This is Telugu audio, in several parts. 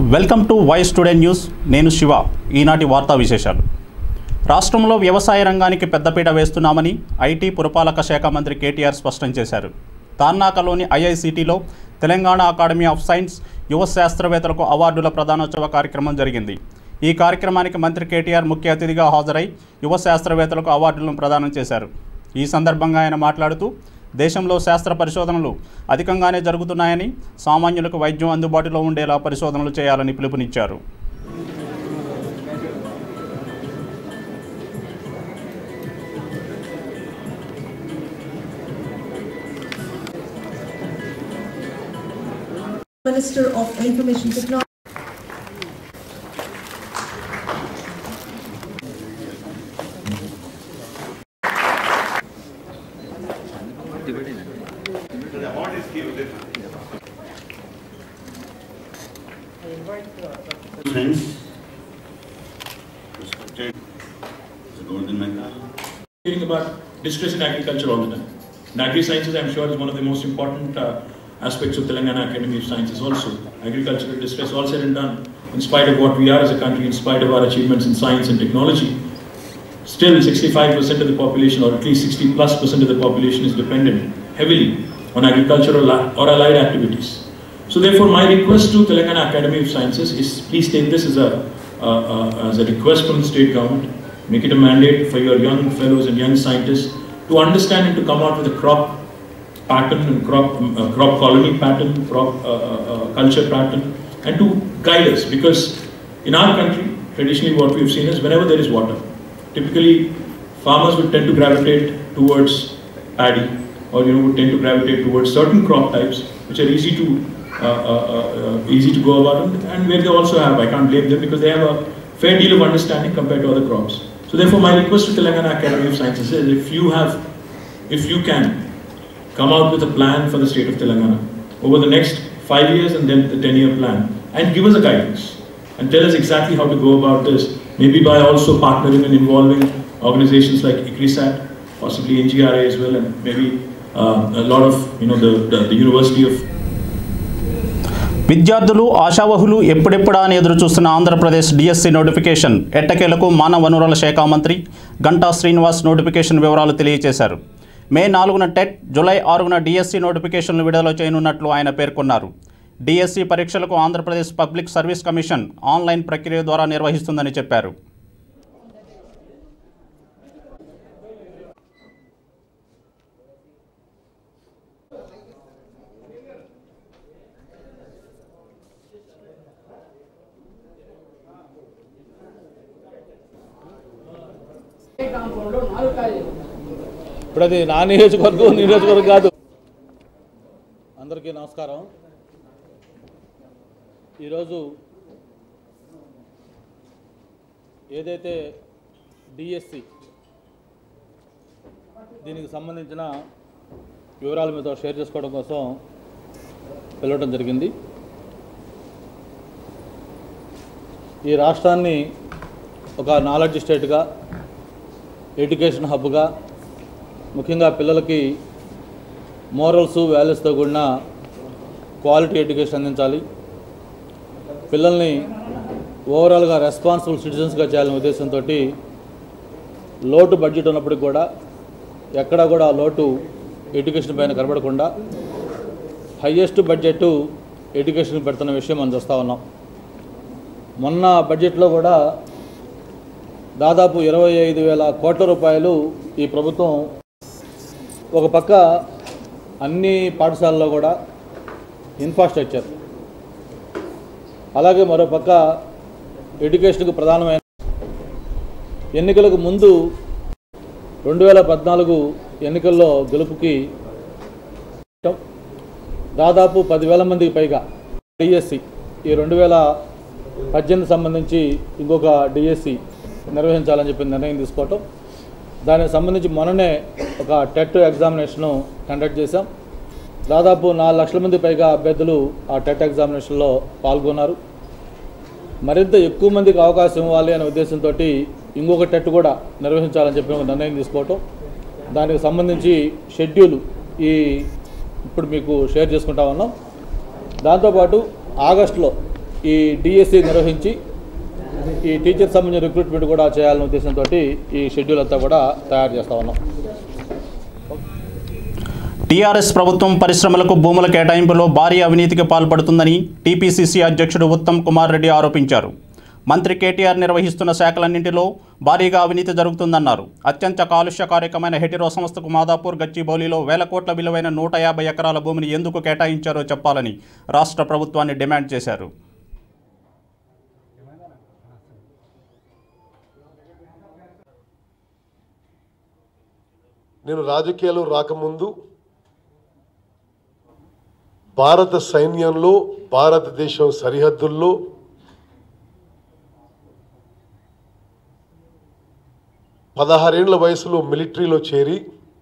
Welcome to voice today news నేను శివ ఈనాటి వార్తా విశేషాలు రాష్ట్రంలో వ్యవసాయ రంగానికి పెద్దపీట వేస్తున్నామని ఐటీ పురపాలక శాఖ మంత్రి కేటీఆర్ స్పష్టం చేశారు తార్నాకలోని ఐఐసిటిలో తెలంగాణ అకాడమీ ఆఫ్ సైన్స్ యువ శాస్త్రవేత్తలకు అవార్డుల ప్రదానోత్సవ కార్యక్రమం జరిగింది ఈ కార్యక్రమానికి మంత్రి కేటీఆర్ ముఖ్య అతిథిగా హాజరై యువ శాస్త్రవేత్తలకు అవార్డులను ప్రదానం చేశారు ఈ సందర్భంగా ఆయన మాట్లాడుతూ దేశంలో శాస్త్ర పరిశోధనలు అధికంగానే జరుగుతున్నాయని సామాన్యులకు వైద్యం అందుబాటులో ఉండేలా పరిశోధనలు చేయాలని పిలుపునిచ్చారు Minister of Information Technology. Friends, respected Gordon Mehta, hearing about distress in agriculture all the time. And agri-sciences, I'm sure, is one of the most important uh, aspects of Telangana Academy of Sciences also. Agricultural distress, all said and done, in spite of what we are as a country, in spite of our achievements in science and technology, still 65% of the population, or at least 60 plus percent of the population is dependent heavily on agriculture or, la- or allied activities. So therefore, my request to Telangana Academy of Sciences is please take this as a, uh, uh, as a request from the state government. Make it a mandate for your young fellows and young scientists to understand and to come out with a crop pattern and crop, um, uh, crop colony pattern, crop uh, uh, uh, culture pattern, and to guide us. Because in our country, traditionally what we've seen is whenever there is water, typically farmers would tend to gravitate towards paddy or you know would tend to gravitate towards certain crop types which are easy to uh, uh, uh, easy to go about and, and where they also have I can't blame them because they have a fair deal of understanding compared to other crops. So therefore my request to Telangana Academy of Sciences is if you have if you can come out with a plan for the state of Telangana over the next five years and then the 10 year plan and give us a guidance and tell us exactly how to go about this. Maybe by also partnering and involving organizations like ICRISAT, possibly NGRA as well, and maybe uh, a lot of you know the, the, the University of విద్యార్థులు ఆశావహులు ఎప్పుడెప్పుడా అని ఎదురు చూస్తున్న ఆంధ్రప్రదేశ్ డిఎస్సి నోటిఫికేషన్ ఎట్టకేలకు మానవ వనరుల శాఖ మంత్రి గంటా శ్రీనివాస్ నోటిఫికేషన్ వివరాలు తెలియజేశారు మే నాలుగున టెట్ జూలై ఆరున డిఎస్సి నోటిఫికేషన్లు విడుదల చేయనున్నట్లు ఆయన పేర్కొన్నారు డిఎస్సి పరీక్షలకు Andhra Pradesh public service commission online ప్రక్రియ ద్వారా నిర్వహిస్తుందని చెప్పారు ఇప్పుడు అది నా నియోజకవర్గం నియోజకవర్గం కాదు అందరికీ నమస్కారం ఈరోజు ఏదైతే డిఎస్సి దీనికి సంబంధించిన వివరాలు మీతో షేర్ చేసుకోవడం కోసం వెళ్ళడం జరిగింది ఈ రాష్ట్రాన్ని ఒక నాలెడ్జ్ స్టేట్గా ఎడ్యుకేషన్ హబ్గా ముఖ్యంగా పిల్లలకి మోరల్స్ వాల్యూస్తో కూడిన క్వాలిటీ ఎడ్యుకేషన్ అందించాలి పిల్లల్ని ఓవరాల్గా రెస్పాన్సిబుల్ సిటిజన్స్గా చేయాలనే ఉద్దేశంతో లోటు బడ్జెట్ ఉన్నప్పటికి కూడా ఎక్కడా కూడా లోటు ఎడ్యుకేషన్ పైన కనబడకుండా హయ్యెస్ట్ బడ్జెట్ ఎడ్యుకేషన్ పెడుతున్న విషయం మనం చూస్తూ ఉన్నాం మొన్న బడ్జెట్లో కూడా దాదాపు ఇరవై ఐదు వేల కోట్ల రూపాయలు ఈ ప్రభుత్వం ఒక పక్క అన్ని పాఠశాలల్లో కూడా ఇన్ఫ్రాస్ట్రక్చర్ అలాగే మరో పక్క ఎడ్యుకేషన్కు ప్రధానమైన ఎన్నికలకు ముందు రెండు వేల పద్నాలుగు ఎన్నికల్లో గెలుపుకి దాదాపు పదివేల మందికి పైగా డిఎస్సి ఈ రెండు వేల పద్దెనిమిది సంబంధించి ఇంకొక డిఎస్సి నిర్వహించాలని చెప్పి నిర్ణయం తీసుకోవటం దానికి సంబంధించి మొన్ననే ఒక టెట్ ఎగ్జామినేషను కండక్ట్ చేశాం దాదాపు నాలుగు లక్షల మంది పైగా అభ్యర్థులు ఆ టెట్ ఎగ్జామినేషన్లో పాల్గొన్నారు మరింత ఎక్కువ మందికి అవకాశం ఇవ్వాలి అనే ఉద్దేశంతో ఇంకొక టెట్ కూడా నిర్వహించాలని చెప్పి ఒక నిర్ణయం తీసుకోవటం దానికి సంబంధించి షెడ్యూల్ ఈ ఇప్పుడు మీకు షేర్ చేసుకుంటా ఉన్నాం దాంతోపాటు ఆగస్టులో ఈ డిఎస్సి నిర్వహించి ఈ టీచర్ సంబంధించిన రిక్రూట్మెంట్ కూడా చేయాలనే ఉద్దేశంతో ఈ షెడ్యూల్ అంతా కూడా తయారు చేస్తా ఉన్నాం టీఆర్ఎస్ ప్రభుత్వం పరిశ్రమలకు భూముల కేటాయింపులో భారీ అవినీతికి పాల్పడుతుందని టీపీసీసీ అధ్యక్షుడు ఉత్తమ్ కుమార్ రెడ్డి ఆరోపించారు మంత్రి కేటీఆర్ నిర్వహిస్తున్న శాఖలన్నింటిలో భారీగా అవినీతి జరుగుతుందన్నారు అత్యంత కాలుష్యకారకమైన హెటిరో సంస్థకు మాదాపూర్ గచ్చిబౌలిలో వేల కోట్ల విలువైన నూట యాభై ఎకరాల భూమిని ఎందుకు కేటాయించారో చెప్పాలని రాష్ట్ర ప్రభుత్వాన్ని డిమాండ్ చేశారు నేను రాజకీయాలు రాకముందు భారత సైన్యంలో భారతదేశం సరిహద్దుల్లో పదహారేళ్ల వయసులో మిలిటరీలో చేరి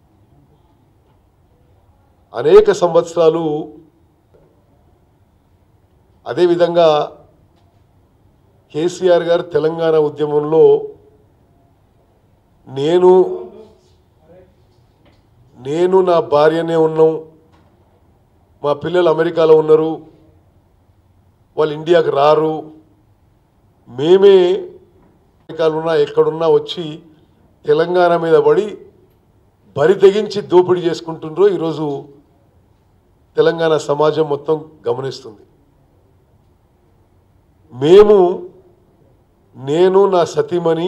అనేక సంవత్సరాలు అదేవిధంగా కేసీఆర్ గారు తెలంగాణ ఉద్యమంలో నేను నేను నా భార్యనే ఉన్నాం మా పిల్లలు అమెరికాలో ఉన్నారు వాళ్ళు ఇండియాకి రారు మేమే అమెరికాలో ఉన్నా ఎక్కడున్నా వచ్చి తెలంగాణ మీద పడి బరి తెగించి దోపిడీ చేసుకుంటుండ్రో ఈరోజు తెలంగాణ సమాజం మొత్తం గమనిస్తుంది మేము నేను నా సతీమణి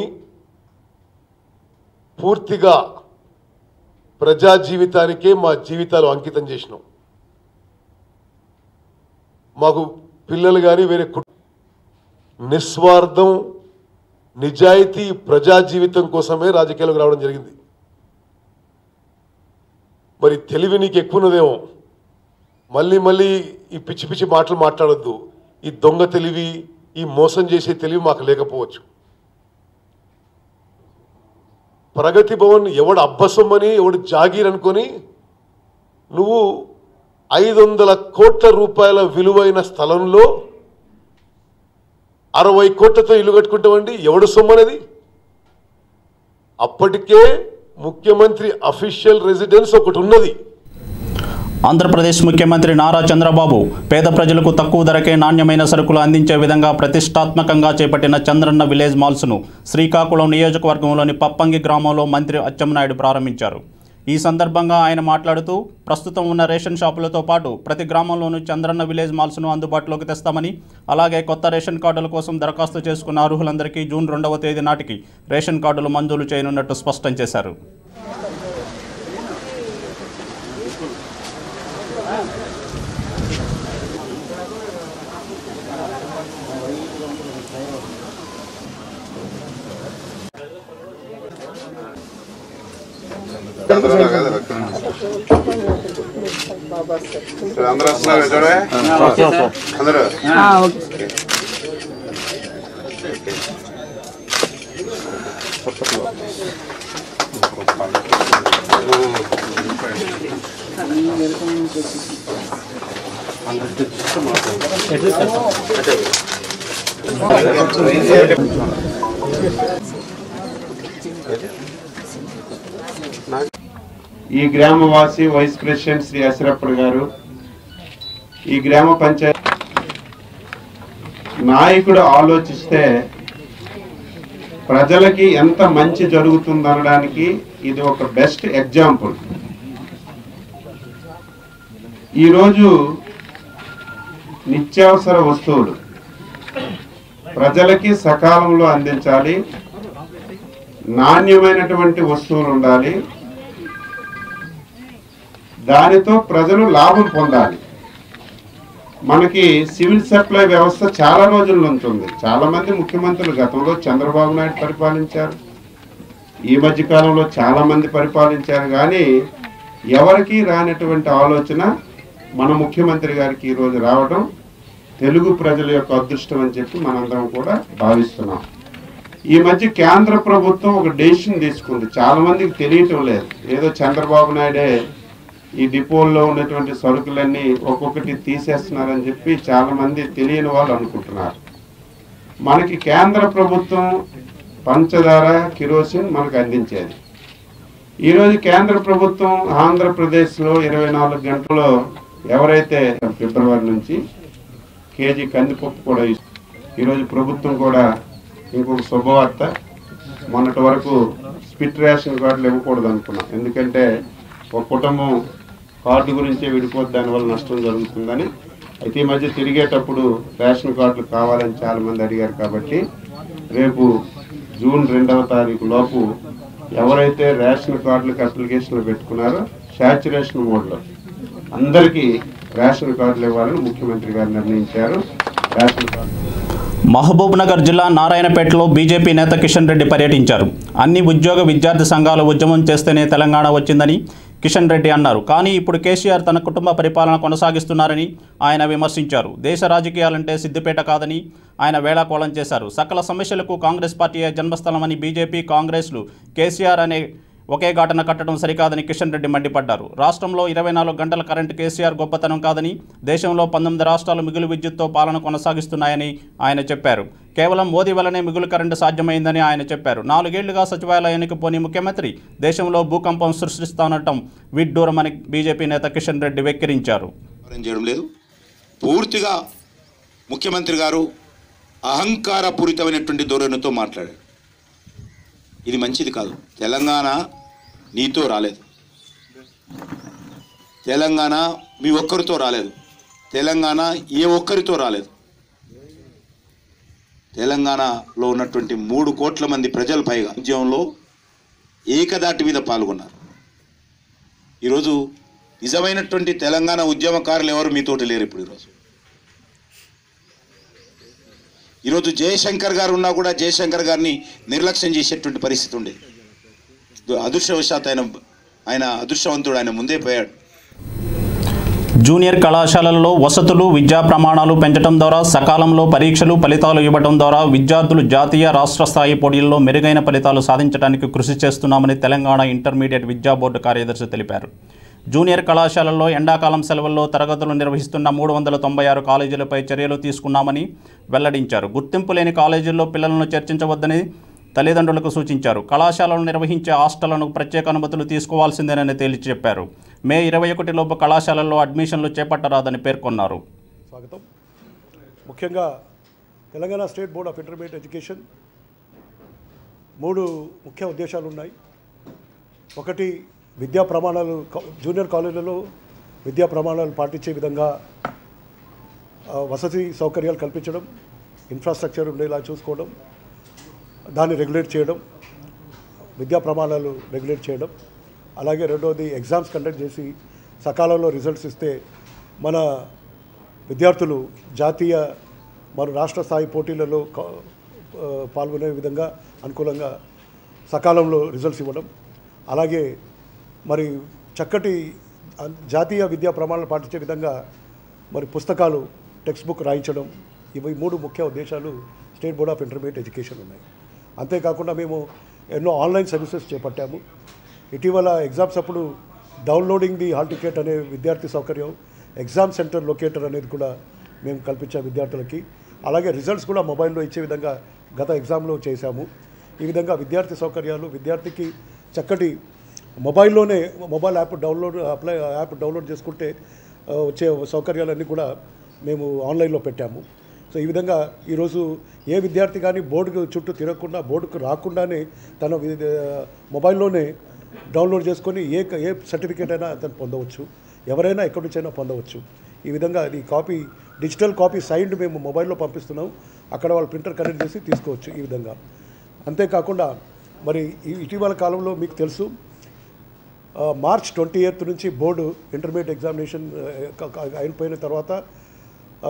పూర్తిగా ప్రజా జీవితానికే మా జీవితాలు అంకితం చేసినాం మాకు పిల్లలు కానీ వేరే కు- నిస్వార్థం నిజాయితీ ప్రజా జీవితం కోసమే రాజకీయాలకు రావడం జరిగింది మరి తెలివి నీకు ఎక్కువ ఉన్నదేమో మళ్ళీ మళ్ళీ ఈ పిచ్చి పిచ్చి మాటలు మాట్లాడొద్దు ఈ దొంగ తెలివి ఈ మోసం చేసే తెలివి మాకు లేకపోవచ్చు ప్రగతి భవన్ ఎవడు అబ్బసమ్మని ఎవడు జాగీర్ అనుకొని నువ్వు ఐదు వందల కోట్ల రూపాయల విలువైన స్థలంలో అరవై కోట్లతో ఇల్లు కట్టుకుంటామండి ఎవడు సొమ్మనేది అప్పటికే ముఖ్యమంత్రి అఫీషియల్ రెసిడెన్స్ ఒకటి ఉన్నది ఆంధ్రప్రదేశ్ ముఖ్యమంత్రి నారా చంద్రబాబు పేద ప్రజలకు తక్కువ ధరకే నాణ్యమైన సరుకులు అందించే విధంగా ప్రతిష్టాత్మకంగా చేపట్టిన చంద్రన్న విలేజ్ మాల్స్ను శ్రీకాకుళం నియోజకవర్గంలోని పప్పంగి గ్రామంలో మంత్రి అచ్చెన్నాయుడు ప్రారంభించారు ఈ సందర్భంగా ఆయన మాట్లాడుతూ ప్రస్తుతం ఉన్న రేషన్ షాపులతో పాటు ప్రతి గ్రామంలోనూ చంద్రన్న విలేజ్ మాల్స్ను అందుబాటులోకి తెస్తామని అలాగే కొత్త రేషన్ కార్డుల కోసం దరఖాస్తు చేసుకున్న అర్హులందరికీ జూన్ రెండవ తేదీ నాటికి రేషన్ కార్డులు మంజూరు చేయనున్నట్టు స్పష్టం చేశారు అందరూ వస్తున్నారు చూడే అందరూ ఈ గ్రామవాసి వైస్ ప్రెసిడెంట్ శ్రీ అశరప్పడు గారు ఈ గ్రామ పంచాయతీ నాయకుడు ఆలోచిస్తే ప్రజలకి ఎంత మంచి జరుగుతుందనడానికి ఇది ఒక బెస్ట్ ఎగ్జాంపుల్ ఈరోజు నిత్యావసర వస్తువులు ప్రజలకి సకాలంలో అందించాలి నాణ్యమైనటువంటి వస్తువులు ఉండాలి దానితో ప్రజలు లాభం పొందాలి మనకి సివిల్ సప్లై వ్యవస్థ చాలా రోజుల నుంచి ఉంది చాలా మంది ముఖ్యమంత్రులు గతంలో చంద్రబాబు నాయుడు పరిపాలించారు ఈ మధ్య కాలంలో చాలా మంది పరిపాలించారు కానీ ఎవరికి రానటువంటి ఆలోచన మన ముఖ్యమంత్రి గారికి ఈరోజు రావడం తెలుగు ప్రజల యొక్క అదృష్టం అని చెప్పి మనందరం కూడా భావిస్తున్నాం ఈ మధ్య కేంద్ర ప్రభుత్వం ఒక డెసిషన్ తీసుకుంది చాలా మందికి తెలియటం లేదు ఏదో చంద్రబాబు నాయుడే ఈ డిపోల్లో ఉన్నటువంటి సరుకులన్నీ ఒక్కొక్కటి తీసేస్తున్నారని చెప్పి చాలా మంది తెలియని వాళ్ళు అనుకుంటున్నారు మనకి కేంద్ర ప్రభుత్వం పంచదార కిరోసిన్ మనకు అందించేది ఈరోజు కేంద్ర ప్రభుత్వం ఆంధ్రప్రదేశ్లో ఇరవై నాలుగు గంటల్లో ఎవరైతే ఫిబ్రవరి నుంచి కేజీ కందిపప్పు కూడా ఇస్తుంది ఈరోజు ప్రభుత్వం కూడా ఇంకొక శుభవార్త మొన్నటి వరకు స్పిట్ రేషన్ కార్డులు ఇవ్వకూడదు అనుకున్నాం ఎందుకంటే ఒక కుటుంబం కార్డు గురించే విడిపోతే దానివల్ల నష్టం జరుగుతుందని అయితే ఈ మధ్య తిరిగేటప్పుడు రేషన్ కార్డులు కావాలని చాలా మంది అడిగారు కాబట్టి రేపు జూన్ రెండవ తారీఖు లోపు ఎవరైతే రేషన్ కార్డులకు అప్లికేషన్లు పెట్టుకున్నారో శాచురేషన్ మోడ్లో అందరికీ రేషన్ కార్డులు ఇవ్వాలని ముఖ్యమంత్రి గారు నిర్ణయించారు రేషన్ కార్డు మహబూబ్ నగర్ జిల్లా నారాయణపేటలో బీజేపీ నేత కిషన్ రెడ్డి పర్యటించారు అన్ని ఉద్యోగ విద్యార్థి సంఘాలు ఉద్యమం చేస్తేనే తెలంగాణ వచ్చిందని కిషన్ రెడ్డి అన్నారు కానీ ఇప్పుడు కేసీఆర్ తన కుటుంబ పరిపాలన కొనసాగిస్తున్నారని ఆయన విమర్శించారు దేశ రాజకీయాలంటే సిద్దిపేట కాదని ఆయన వేళాకోళం చేశారు సకల సమస్యలకు కాంగ్రెస్ పార్టీయే జన్మస్థలమని బీజేపీ కాంగ్రెస్లు కేసీఆర్ అనే ఒకే ఘటన కట్టడం సరికాదని కిషన్ రెడ్డి మండిపడ్డారు రాష్ట్రంలో ఇరవై నాలుగు గంటల కరెంటు కేసీఆర్ గొప్పతనం కాదని దేశంలో పంతొమ్మిది రాష్ట్రాలు మిగులు విద్యుత్తో పాలన కొనసాగిస్తున్నాయని ఆయన చెప్పారు కేవలం మోదీ వల్లనే మిగులు కరెంటు సాధ్యమైందని ఆయన చెప్పారు నాలుగేళ్లుగా సచివాలయానికి పోని ముఖ్యమంత్రి దేశంలో భూకంపం సృష్టిస్తానటం విడ్డూరమని బీజేపీ నేత కిషన్ రెడ్డి వెక్కిరించారు వ్యవహారం చేయడం లేదు పూర్తిగా ముఖ్యమంత్రి గారు అహంకారపూరితమైనటువంటి ధోరణితో మాట్లాడాడు ఇది మంచిది కాదు తెలంగాణ నీతో రాలేదు తెలంగాణ మీ ఒక్కరితో రాలేదు తెలంగాణ ఏ ఒక్కరితో రాలేదు తెలంగాణలో ఉన్నటువంటి మూడు కోట్ల మంది ప్రజల పైగా ఉద్యమంలో ఏకదాటి మీద పాల్గొన్నారు ఈరోజు నిజమైనటువంటి తెలంగాణ ఉద్యమకారులు ఎవరు మీతోటి లేరు ఇప్పుడు ఈరోజు ఈరోజు జయశంకర్ గారు ఉన్నా కూడా జయశంకర్ గారిని నిర్లక్ష్యం చేసేటువంటి పరిస్థితి ఉండేది అదృష్టవశాత్ ఆయన ఆయన అదృష్టవంతుడు ఆయన ముందే పోయాడు జూనియర్ కళాశాలల్లో వసతులు విద్యా ప్రమాణాలు పెంచడం ద్వారా సకాలంలో పరీక్షలు ఫలితాలు ఇవ్వడం ద్వారా విద్యార్థులు జాతీయ రాష్ట్ర స్థాయి పోటీల్లో మెరుగైన ఫలితాలు సాధించడానికి కృషి చేస్తున్నామని తెలంగాణ ఇంటర్మీడియట్ విద్యా బోర్డు కార్యదర్శి తెలిపారు జూనియర్ కళాశాలల్లో ఎండాకాలం సెలవుల్లో తరగతులు నిర్వహిస్తున్న మూడు వందల తొంభై ఆరు కాలేజీలపై చర్యలు తీసుకున్నామని వెల్లడించారు గుర్తింపు లేని కాలేజీల్లో పిల్లలను చర్చించవద్దని తల్లిదండ్రులకు సూచించారు కళాశాలలు నిర్వహించే హాస్టళ్లను ప్రత్యేక అనుమతులు తీసుకోవాల్సిందేనని తేల్చి చెప్పారు మే ఇరవై ఒకటిలోపు కళాశాలల్లో అడ్మిషన్లు చేపట్టరాదని పేర్కొన్నారు స్వాగతం ముఖ్యంగా Telangana state board of intermediate education మూడు ముఖ్య ఉద్దేశాలు ఉన్నాయి ఒకటి విద్యా ప్రమాణాలు కా- జూనియర్ కాలేజీలలో విద్యా ప్రమాణాలు పాటించే విధంగా ఆ, వసతి సౌకర్యాలు కల్పించడం ఇన్ఫ్రాస్ట్రక్చర్ ఉండేలా చూసుకోవడం దాన్ని రెగ్యులేట్ చేయడం విద్యా ప్రమాణాలు రెగ్యులేట్ చేయడం అలాగే రెండవది ఎగ్జామ్స్ కండక్ట్ చేసి సకాలంలో రిజల్ట్స్ ఇస్తే మన విద్యార్థులు జాతీయ మరియు రాష్ట్ర స్థాయి పోటీలలో కా- ఆ, పాల్గొనే విధంగా అనుకూలంగా సకాలంలో రిజల్ట్స్ ఇవ్వడం అలాగే మరి చక్కటి అ- జాతీయ విద్యా ప్రమాణాలు పాటించే విధంగా మరి పుస్తకాలు టెక్స్ట్ బుక్ రాయించడం ఇవి మూడు ముఖ్య ఉద్దేశాలు state board of intermediate education ఉన్నాయి అంతేకాకుండా మేము ఎన్నో ఆన్లైన్ సర్వీసెస్ చేపట్టాము ఇటీవల ఎగ్జామ్స్ అప్పుడు డౌన్లోడింగ్ ది హాల్ టికెట్ అనే విద్యార్థి సౌకర్యం ఎగ్జామ్ సెంటర్ లొకేటర్ అనేది కూడా మేము కల్పించాం విద్యార్థులకి అలాగే రిజల్ట్స్ కూడా మొబైల్లో ఇచ్చే విధంగా గత ఎగ్జామ్లో చేశాము ఈ విధంగా విద్యార్థి సౌకర్యాలు విద్యార్థికి చక్కటి మొబైల్లోనే mobile app download apply app download చేసుకుంటే ఆ, వచ్చే సౌకర్యాలన్నీ కూడా మేము ఆన్లైన్లో పెట్టాము సో ఈ విధంగా ఈరోజు ఏ విద్యార్థి కానీ బోర్డుకు చుట్టూ తిరగకుండా బోర్డుకు రాకుండానే తన వి- మొబైల్లోనే డౌన్లోడ్ చేసుకొని ఏ ఏ సర్టిఫికేట్ అయినా అతను పొందవచ్చు ఎవరైనా ఎక్కడి నుంచైనా పొందవచ్చు ఈ విధంగా ఈ కాపీ డిజిటల్ కాపీ సైన్డ్ మేము మొబైల్లో పంపిస్తున్నాం అక్కడ వాళ్ళు ప్రింటర్ కనెక్ట్ చేసి తీసుకోవచ్చు ఈ విధంగా అంతేకాకుండా మరి ఈ ఇటీవల కాలంలో మీకు తెలుసు ఆ, మార్చ్ ట్వంటీ ఎయిత్ నుంచి బోర్డు ఇంటర్మీడియట్ ఎగ్జామినేషన్ ఆ, క- క- అయిపోయిన తర్వాత ఆ,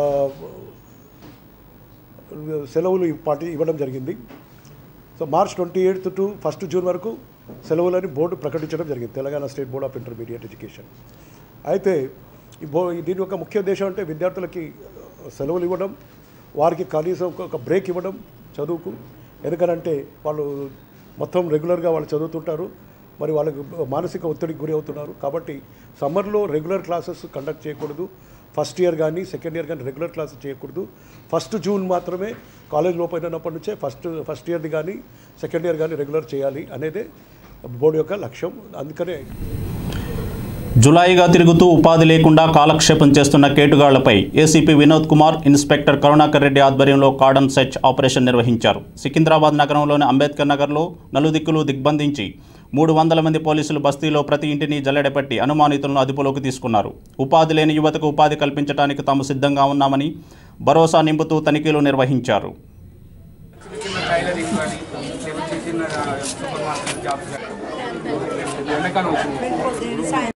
సెలవులు పాటి ఇవ్వడం జరిగింది so March twenty eighth to first June వరకు సెలవులని బోర్డు ప్రకటించడం జరిగింది Telangana state board of intermediate education అయితే ఈ బో దీని యొక్క ముఖ్య ఉద్దేశం అంటే విద్యార్థులకి సెలవులు ఇవ్వడం వారికి కనీసం ఒక- ఒక బ్రేక్ ఇవ్వడం చదువుకు ఎందుకనంటే వాళ్ళు మొత్తం రెగ్యులర్గా వాళ్ళు చదువుతుంటారు మరి వాళ్ళకి మానసిక ఒత్తిడికి గురి అవుతున్నారు కాబట్టి సమ్మర్లో రెగ్యులర్ క్లాసెస్ కండక్ట్ చేయకూడదు ఫస్ట్ ఇయర్ కానీ సెకండ్ ఇయర్ కానీ రెగ్యులర్ క్లాసెస్ చేయకూడదు ఫస్ట్ జూన్ మాత్రమే కాలేజ్ ఓపెన్ అయినప్పటి నుంచే ఫస్ట్ ఫస్ట్ ఇయర్ది కానీ సెకండ్ ఇయర్ కానీ రెగ్యులర్ చేయాలి అనేదే బోర్డు యొక్క లక్ష్యం అందుకనే జులాయిగా తిరుగుతూ ఉపాధి లేకుండా కాలక్షేపం చేస్తున్న కేటుగాళ్లపై ఏసీపీ వినోద్ కుమార్ ఇన్స్పెక్టర్ కరుణాకర్ రెడ్డి ఆధ్వర్యంలో కార్డన్ సెర్చ్ ఆపరేషన్ నిర్వహించారు సికింద్రాబాద్ నగరంలోని అంబేద్కర్ నగర్లో నలుదిక్కులు దిగ్బంధించి మూడు వందల మంది పోలీసులు బస్తీలో ప్రతి ఇంటిని జల్లెడపెట్టి అనుమానితులను అదుపులోకి తీసుకున్నారు ఉపాధి లేని యువతకు ఉపాధి కల్పించడానికి తాము సిద్ధంగా ఉన్నామని భరోసా నింపుతూ తనిఖీలు నిర్వహించారు చిన్న టైలరింగ్ కానీ లేకపోతే చిన్న సూపర్ మార్కెట్ జాబ్స్ కానీ ఎండాకాలం వచ్చింది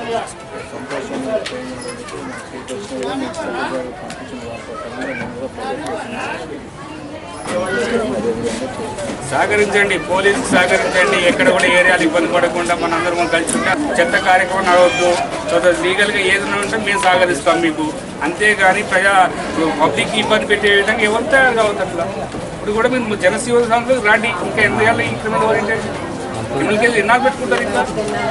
సహకరించండి పోలీసుకు సహకరించండి ఎక్కడ కూడా ఏరియాలు ఇబ్బంది పడకుండా మన అందరం కలిసి ఉంటే చెత్త కార్యక్రమం నడవద్దు తర్వాత లీగల్గా ఏదైనా ఉంటే మేము సహకరిస్తాం మీకు అంతేగాని ప్రజా పబ్లిక్ ఇబ్బంది పెట్టే విధంగా ఎవరు తయారు కావద్దు అట్లా ఇప్పుడు కూడా మీరు జనసేవ సంస్థలకు రాండి ఇంకా ఎంత ఏళ్ళ ఇంక్రిమెంట్ ఓరియంటేషన్ క్రిమినల్ కేసు ఎన్నాళ్ళు పెట్టుకుంటారు ఇంకా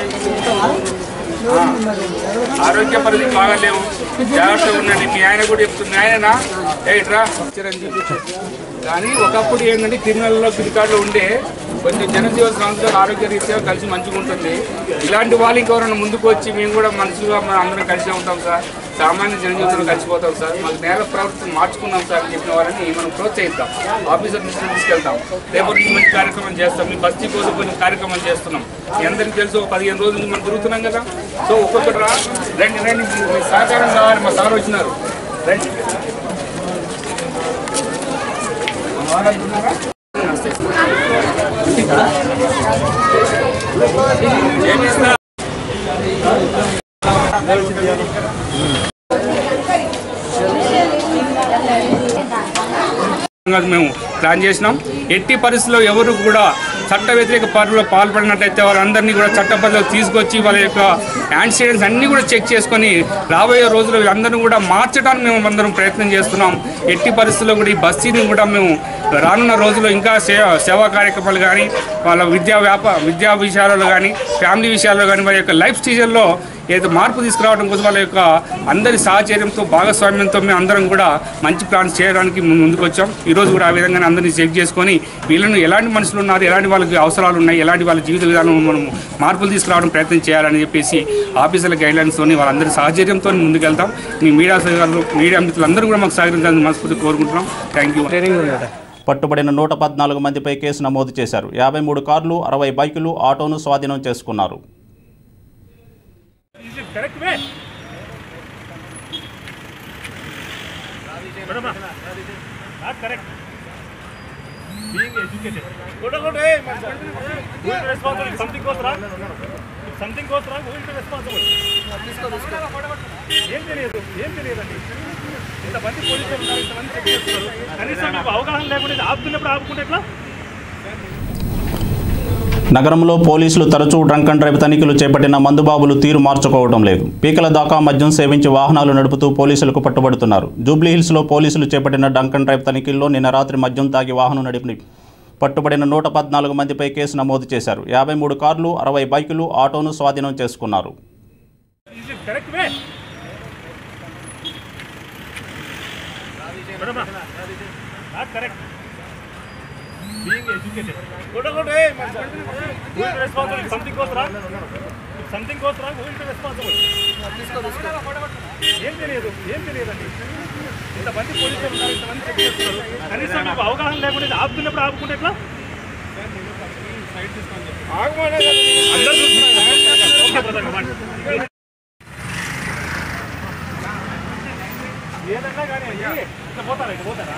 ఆ, ఆరోగ్య పరిస్థితి బాగాలేవు జాగ్రత్తగా ఉండండి మీ ఆయన కూడా చెప్తుంది మీ ఆయననా ఏట్రా చిరంజీవి కానీ ఒకప్పుడు ఏంటంటే క్రిమినల్లో రికార్డులు ఉండే కొంచెం జనజీవ సంస్థలు ఆరోగ్య రీత్యా కలిసి మంచిగా ఉంటుంది ఇలాంటి వాళ్ళు ఇంకెవరైనా ముందుకు వచ్చి మేము కూడా మనుషులుగా మనం అందరం కలిసి ఉంటాం సార్ సామాన్య జనజీవితంలో కలిసిపోతాం సార్ మాకు నేల ప్రవర్తన మార్చుకున్నాం సార్ అని చెప్పిన వారిని మనం ప్రోత్సహిస్తాం ఆఫీసర్ దృష్టికి తీసుకెళ్తాం రేపటి నుంచి మంచి కార్యక్రమం చేస్తాం మీ బస్తీ కోసం కొన్ని కార్యక్రమాలు చేస్తున్నాం మీ అందరికీ తెలుసు ఒక పదిహేను రోజుల నుంచి మనం తిరుగుతున్నాం కదా సో ఒక్కొక్కటి రా రండి రండి మీ సహకారం కావాలి మా సార్ వచ్చినారు రండి ఏమిస్తా కాదు మేము ప్లాన్ చేసినాం ఎట్టి పరిస్థితుల్లో ఎవరు కూడా చట్ట వ్యతిరేక పనుల్లో పాల్పడినట్లయితే వాళ్ళందరినీ కూడా చట్ట పరిధిలోకి తీసుకొచ్చి వాళ్ళ యొక్క యాక్సిడెంట్స్ అన్నీ కూడా చెక్ చేసుకొని రాబోయే రోజుల్లో వీళ్ళందరినీ కూడా మార్చడానికి మేము అందరం ప్రయత్నం చేస్తున్నాం ఎట్టి పరిస్థితుల్లో కూడా ఈ బస్తీని కూడా మేము రానున్న రోజుల్లో ఇంకా సేవ సేవా కార్యక్రమాలు కానీ వాళ్ళ విద్యా వ్యాప విద్యా విషయాలలో కానీ ఫ్యామిలీ విషయాల్లో కానీ వారి యొక్క లైఫ్ స్టైల్లో ఏదో మార్పు తీసుకురావడం కోసం వాళ్ళ యొక్క అందరి సహచర్యంతో భాగస్వామ్యంతో మేము అందరం కూడా మంచి ప్లాన్స్ చేయడానికి మేము ముందుకు వచ్చాం ఈరోజు కూడా ఆ విధంగా అందరినీ చెక్ చేసుకొని వీళ్ళను ఎలాంటి మనుషులు ఉన్నారు ఎలాంటి వాళ్ళకి అవసరాలు ఉన్నాయి ఎలాంటి వాళ్ళ జీవిత విధానం మనం మార్పులు తీసుకురావడం ప్రయత్నం చేయాలని చెప్పేసి ఆఫీసర్ల గైడ్లైన్స్తో వాళ్ళందరి సహచర్యంతో ముందుకెళ్తాం మీ మీడియా సహకారులు మీడియా మిత్రులందరూ కూడా మాకు సహకరించాలని మనస్ఫూర్తి కోరుకుంటున్నాం థ్యాంక్ యూ పట్టుబడిన నూట పద్నాలుగు మందిపై కేసు నమోదు చేశారు యాభై మూడు కార్లు అరవై బైకులు ఆటోను స్వాధీనం చేసుకున్నారు correct way. Madam, not correct. Being educated. Go to go to hey, who is responsible if something goes wrong? If something goes wrong, who will be responsible? ఏం తెలియదు ఏం తెలియదండి ఇంతమంది పోలీసులు ఉన్నారు ఇంతమంది చెక్ చేస్తున్నారు కనీసం మీకు అవగాహన లేకుండా ఇది ఆపుతున్నప్పుడు ఆపుకుంటే ఎట్లా నగరంలో పోలీసులు తరచూ డ్రంక్ అండ్ డ్రైవ్ తనిఖీలు చేపట్టిన మందుబాబులు తీరు మార్చుకోవడం లేదు పీకల దాకా మద్యం సేవించి వాహనాలు నడుపుతూ పోలీసులకు పట్టుబడుతున్నారు జూబ్లీహిల్స్లో పోలీసులు చేపట్టిన డ్రంక్ అండ్ డ్రైవ్ తనిఖీల్లో నిన్న రాత్రి మద్యం తాగి వాహనం నడిపి పట్టుబడిన నూట పద్నాలుగు మందిపై కేసు నమోదు చేశారు యాభై మూడు కార్లు అరవై బైకులు ఆటోను స్వాధీనం చేసుకున్నారు correct way Madam, not correct. Being educated. Go to go to hey, who is responsible if something goes wrong? If something goes wrong, who will be responsible? ఏం తెలియదు ఏం తెలియదండి ఇంతమంది పోలీసులు ఉన్నారు ఇంతమంది చెక్ చేస్తున్నారు కనీసం మీకు అవగాహన లేకుండా ఇది ఆపుతున్నప్పుడు ఆపుకుంటే ఎట్లా అందరూ చూస్తున్నారు. ఓకే బ్రదర్ ఇవ్వండి. ఏదన్నా కానీ అయ్యి ఇట్లా పోతారా ఇట్లా పోతారా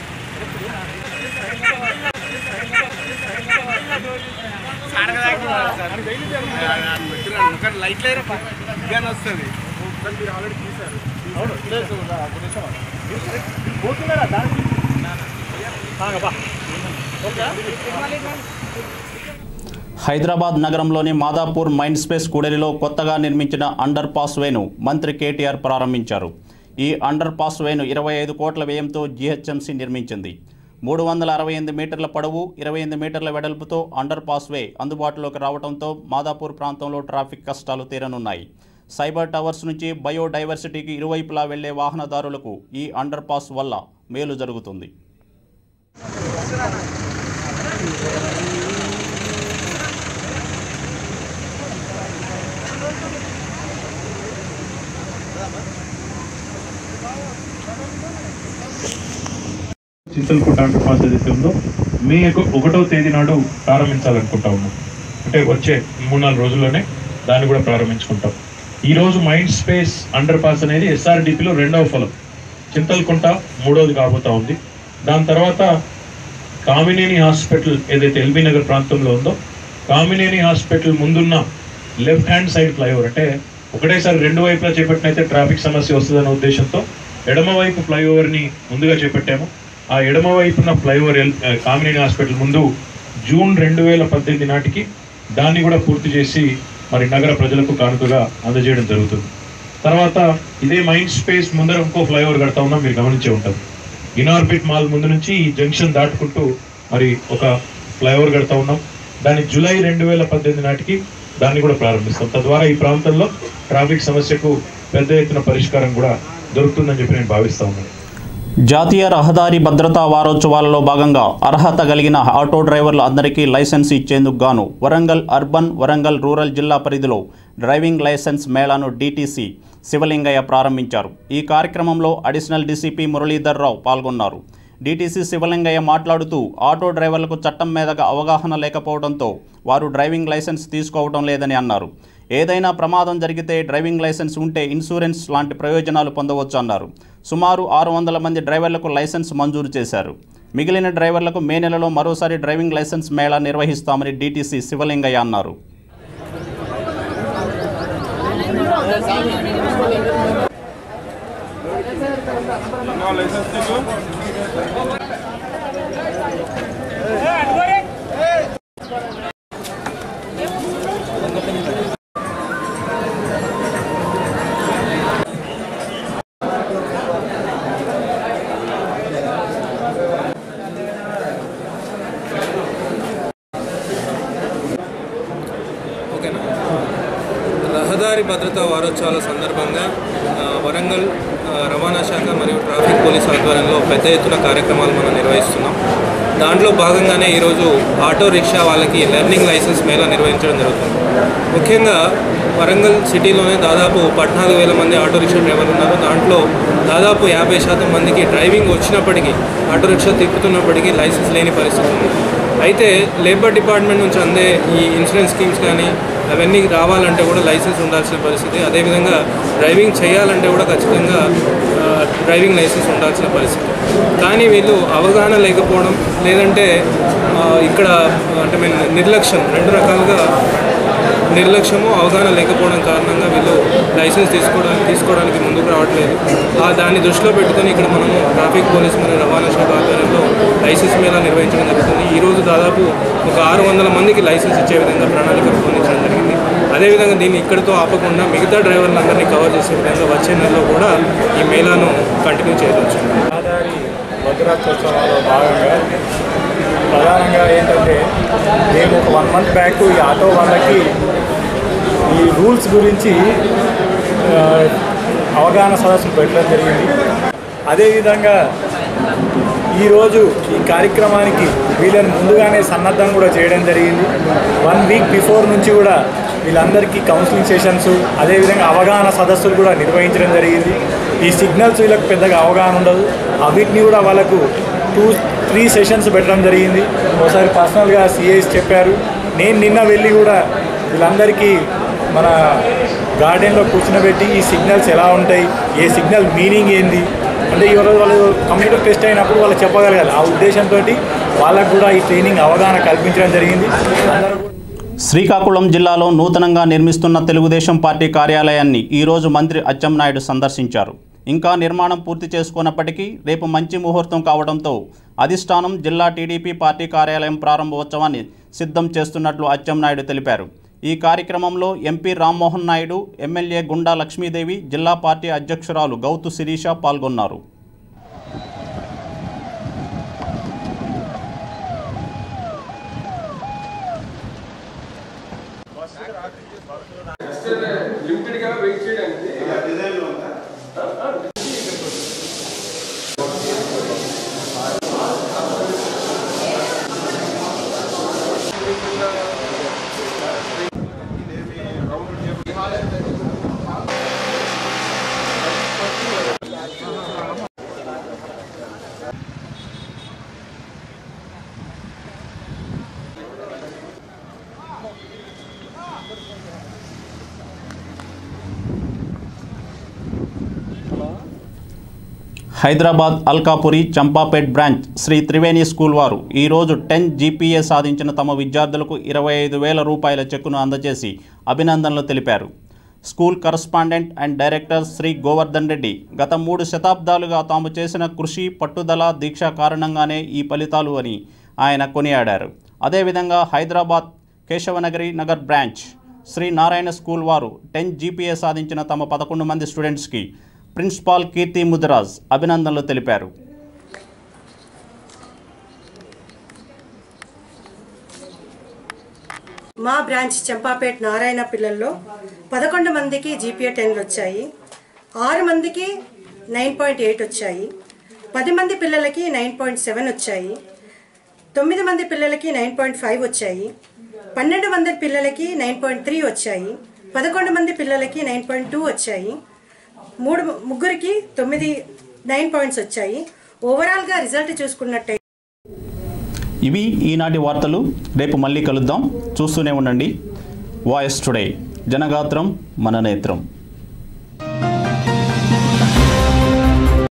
లైట్ లేరా గాని వస్తుంది మీరు ఆల్రెడీ తీశారు అవును తెలుసు ఒక నిమిషం మీరు correct. మీరు పోతున్నారా దాని బా ఓకే హైదరాబాద్ నగరంలోని మాదాపూర్ మైండ్ స్పేస్ కూడలిలో కొత్తగా నిర్మించిన అండర్ పాస్ వేను మంత్రి కేటీఆర్ ప్రారంభించారు ఈ అండర్ పాస్ వేను ఇరవై ఐదు కోట్ల వ్యయంతో జీహెచ్ఎంసీ నిర్మించింది మూడు వందల అరవై ఎనిమిది మీటర్ల పొడవు ఇరవై ఎనిమిది మీటర్ల వెడల్పుతో అండర్ పాస్ వే అందుబాటులోకి రావడంతో మాదాపూర్ ప్రాంతంలో ట్రాఫిక్ కష్టాలు తీరనున్నాయి సైబర్ టవర్స్ నుంచి బయోడైవర్సిటీకి ఇరువైపులా వెళ్లే వాహనదారులకు ఈ అండర్ పాస్ వల్ల మేలు జరుగుతుంది చింతలకోట అండర్ పాస్ ఏదైతే ఉందో మే ఒక- ఒకటో తేదీ నాడు ప్రారంభించాలనుకుంటా ఉన్నాం అంటే వచ్చే మూడు నాలుగు రోజుల్లోనే దాన్ని కూడా ప్రారంభించుకుంటాం ఈ రోజు మైండ్ స్పేస్ అండర్ పాస్ అనేది ఎస్ఆర్డిపిలో రెండవ ఫలం చింతలకుంట మూడవది కాబోతా ఉంది దాని తర్వాత కామినేని హాస్పిటల్ ఏదైతే ఎల్బీ నగర్ ప్రాంతంలో ఉందో కామినేని హాస్పిటల్ ముందున్న లెఫ్ట్ హ్యాండ్ సైడ్ ఫ్లైఓవర్ అంటే ఒకటేసారి రెండు వైపులా చేపట్టినైతే ట్రాఫిక్ సమస్య వస్తుందన్న ఉద్దేశంతో ఎడమ వైపు ఫ్లైఓవర్ని ముందుగా చేపట్టాము ఆ ఎడమ వైపున ఫ్లైఓవర్ ఎల్- ఆ, కామినేని హాస్పిటల్ ముందు జూన్ రెండు వేల పద్దెనిమిది నాటికి దాన్ని కూడా పూర్తి చేసి మరి నగర ప్రజలకు కానుకగా అందజేయడం జరుగుతుంది తర్వాత ఇదే మైండ్ స్పేస్ ముందర ఇంకో ఫ్లైఓవర్ కడతా ఉన్నాం మీరు గమనించే ఉంటారు ఇనార్బిట్ మాల్ ముందు నుంచి ఈ జంక్షన్ దాటుకుంటూ మరి ఒక ఫ్లైఓవర్ కడతా ఉన్నాం దాన్ని జూలై రెండు వేల పద్దెనిమిది నాటికి దాన్ని కూడా ప్రారంభిస్తాం తద్వారా ఈ ప్రాంతంలో ట్రాఫిక్ సమస్యకు పెద్ద ఎత్తున పరిష్కారం కూడా దొరుకుతుందని చెప్పి నేను భావిస్తా ఉన్నాను జాతీయ రహదారి భద్రతా వారోత్సవాలలో భాగంగా అర్హత కలిగిన ఆటో డ్రైవర్లు అందరికీ లైసెన్స్ ఇచ్చేందుకు గాను వరంగల్ అర్బన్ వరంగల్ రూరల్ జిల్లా పరిధిలో డ్రైవింగ్ లైసెన్స్ మేళాను డీటీసీ శివలింగయ్య ప్రారంభించారు ఈ కార్యక్రమంలో అడిషనల్ డీసీపీ మురళీధర్ రావు పాల్గొన్నారు డీటీసీ శివలింగయ్య మాట్లాడుతూ ఆటో డ్రైవర్లకు చట్టం మీదగా అవగాహన లేకపోవడంతో వారు డ్రైవింగ్ లైసెన్స్ తీసుకోవడం లేదని అన్నారు ఏదైనా ప్రమాదం జరిగితే డ్రైవింగ్ లైసెన్స్ ఉంటే ఇన్సూరెన్స్ లాంటి ప్రయోజనాలు పొందవచ్చు అన్నారు సుమారు ఆరు వందల మంది డ్రైవర్లకు లైసెన్స్ మంజూరు చేశారు మిగిలిన డ్రైవర్లకు మే నెలలో మరోసారి డ్రైవింగ్ లైసెన్స్ మేళా నిర్వహిస్తామని డీటీసీ శివలింగయ్య అన్నారు ఓకేనా రహదారి భద్రతా వారోత్సవాల సందర్భంగా ఆ, వరంగల్ ఆ, రవాణా శాఖ మరియు ట్రాఫిక్ పోలీస్ ఆధ్వర్యంలో పెద్ద ఎత్తున కార్యక్రమాలు మనం నిర్వహిస్తున్నాం దాంట్లో భాగంగానే ఈరోజు ఆటో రిక్షా వాళ్ళకి లెర్నింగ్ లైసెన్స్ మేళా నిర్వహించడం జరుగుతుంది ముఖ్యంగా వరంగల్ సిటీలోనే దాదాపు పద్నాలుగు వేల మంది ఆటో రిక్షా డ్రైవర్లు ఉన్నారు దాంట్లో దాదాపు యాభై శాతం మందికి డ్రైవింగ్ వచ్చినప్పటికీ ఆటో రిక్షా తిప్పుతున్నప్పటికీ లైసెన్స్ లేని పరిస్థితి ఉంది అయితే లేబర్ డిపార్ట్మెంట్ నుంచి అందే ఈ ఇన్సూరెన్స్ స్కీమ్స్ కానీ అవన్నీ రావాలంటే కూడా లైసెన్స్ ఉండాల్సిన పరిస్థితి అదేవిధంగా డ్రైవింగ్ చేయాలంటే కూడా ఖచ్చితంగా ఆ, డ్రైవింగ్ లైసెన్స్ ఉండాల్సిన పరిస్థితి కానీ వీళ్ళు అవగాహన లేకపోవడం లేదంటే ఆ, ఇక్కడ అంటే మీన్ నిర్లక్ష్యం రెండు రకాలుగా నిర్లక్ష్యము అవగాహన లేకపోవడం కారణంగా వీళ్ళు లైసెన్స్ తీసుకోవడానికి తీసుకోవడానికి ముందుకు రావట్లేదు ఆ దాన్ని దృష్టిలో పెట్టుకొని ఇక్కడ మనము ట్రాఫిక్ పోలీస్ మరియు రవాణా శాఖ ఆధ్వర్యంలో లైసెన్స్ మేళా నిర్వహించడం జరుగుతుంది ఈ రోజు దాదాపు ఒక ఆరు వందల మందికి లైసెన్స్ ఇచ్చే విధంగా ప్రణాళిక రూపొందించడం జరిగింది అదేవిధంగా దీన్ని ఇక్కడితో ఆపకుండా మిగతా డ్రైవర్లందరినీ కవర్ చేసే విధంగా వచ్చే నెలలో కూడా ఈ మేళాను కంటిన్యూ చేయవచ్చు రహదారి భద్రతోత్సవాల్లో భాగంగా ప్రధానంగా ఏంటంటే మేము ఒక వన్ మంత్ బ్యాక్ ఈ ఆటో వాళ్ళకి ఈ రూల్స్ గురించి ఆ, అవగాహన సదస్సులు పెట్టడం జరిగింది అదేవిధంగా ఈరోజు ఈ కార్యక్రమానికి వీళ్ళని ముందుగానే సన్నద్ధం కూడా చేయడం జరిగింది వన్ వీక్ బిఫోర్ నుంచి కూడా వీళ్ళందరికీ కౌన్సిలింగ్ సెషన్స్ అదేవిధంగా అవగాహన సదస్సులు కూడా నిర్వహించడం జరిగింది ఈ సిగ్నల్స్ వీళ్ళకి పెద్దగా అవగాహన ఉండదు అవిటిని కూడా వాళ్ళకు టూ త్రీ సెషన్స్ పెట్టడం జరిగింది ఒకసారి పర్సనల్గా సిఐస్ చెప్పారు నేను నిన్న వెళ్ళి కూడా వీళ్ళందరికీ మన గార్డెన్లో కూర్చునబెట్టి ఈ సిగ్నల్స్ ఎలా ఉంటాయి ఏ సిగ్నల్ మీనింగ్ ఏంది అంటే ఈరోజు వాళ్ళు కంప్యూటర్ టెస్ట్ అయినప్పుడు వాళ్ళు చెప్పగలగాలి ఆ ఉద్దేశంతో వాళ్ళకు కూడా ఈ ట్రైనింగ్ అవగాహన కల్పించడం జరిగింది అందరూ కూడా శ్రీకాకుళం జిల్లాలో నూతనంగా నిర్మిస్తున్న తెలుగుదేశం పార్టీ కార్యాలయాన్ని ఈరోజు మంత్రి అచ్చెన్నాయుడు సందర్శించారు ఇంకా నిర్మాణం పూర్తి చేసుకున్నప్పటికీ రేపు మంచి ముహూర్తం కావడంతో అధిష్టానం జిల్లా టీడీపీ పార్టీ కార్యాలయం ప్రారంభోత్సవాన్ని సిద్ధం చేస్తున్నట్లు అచ్చెన్నాయుడు తెలిపారు ఈ కార్యక్రమంలో ఎంపీ రామ్మోహన్ నాయుడు ఎమ్మెల్యే గుండా లక్ష్మీదేవి జిల్లా పార్టీ అధ్యక్షురాలు గౌతు శిరీష పాల్గొన్నారు హైదరాబాద్ అల్కాపురి చంపాపేట్ బ్రాంచ్ శ్రీ త్రివేణి స్కూల్ వారు ఈరోజు టెన్ జీపీఏ సాధించిన తమ విద్యార్థులకు ఇరవై ఐదు వేల రూపాయల చెక్కును అందజేసి అభినందనలు తెలిపారు school correspondent and director Shri Govardhan Reddy గత మూడు శతాబ్దాలుగా తాము చేసిన కృషి పట్టుదల దీక్ష కారణంగానే ఈ ఫలితాలు అని ఆయన కొనియాడారు అదేవిధంగా హైదరాబాద్ కేశవనగరి నగర్ బ్రాంచ్ శ్రీ నారాయణ స్కూల్ వారు టెన్ జీపీఏ సాధించిన తమ పదకొండు మంది స్టూడెంట్స్కి ప్రిన్సిపాల్ కీర్తి ముదిరాజ్ అభినందనలు తెలిపారు మా బ్రాంచ్ చంపాపేట్ నారాయణ పిల్లల్లో పదకొండు మందికి జీపీఏ టెన్లు వచ్చాయి ఆరు మందికి నైన్ పాయింట్ ఎయిట్ వచ్చాయి పది మంది పిల్లలకి నైన్ పాయింట్ సెవెన్ వచ్చాయి తొమ్మిది మంది పిల్లలకి నైన్ పాయింట్ ఫైవ్ వచ్చాయి పన్నెండు మంది పిల్లలకి నైన్ పాయింట్ త్రీ వచ్చాయి పదకొండు మంది పిల్లలకి నైన్ పాయింట్ టూ వచ్చాయి మూడు ముగ్గురికి తొమ్మిది నైన్ పాయింట్స్ వచ్చాయి ఓవరాల్గా రిజల్ట్ చూసుకున్నట్టయితే ఇవి ఈనాటి వార్తలు రేపు మళ్ళీ కలుద్దాం చూస్తూనే ఉండండి వాయిస్ టుడే జనగాత్రం మన నేత్రం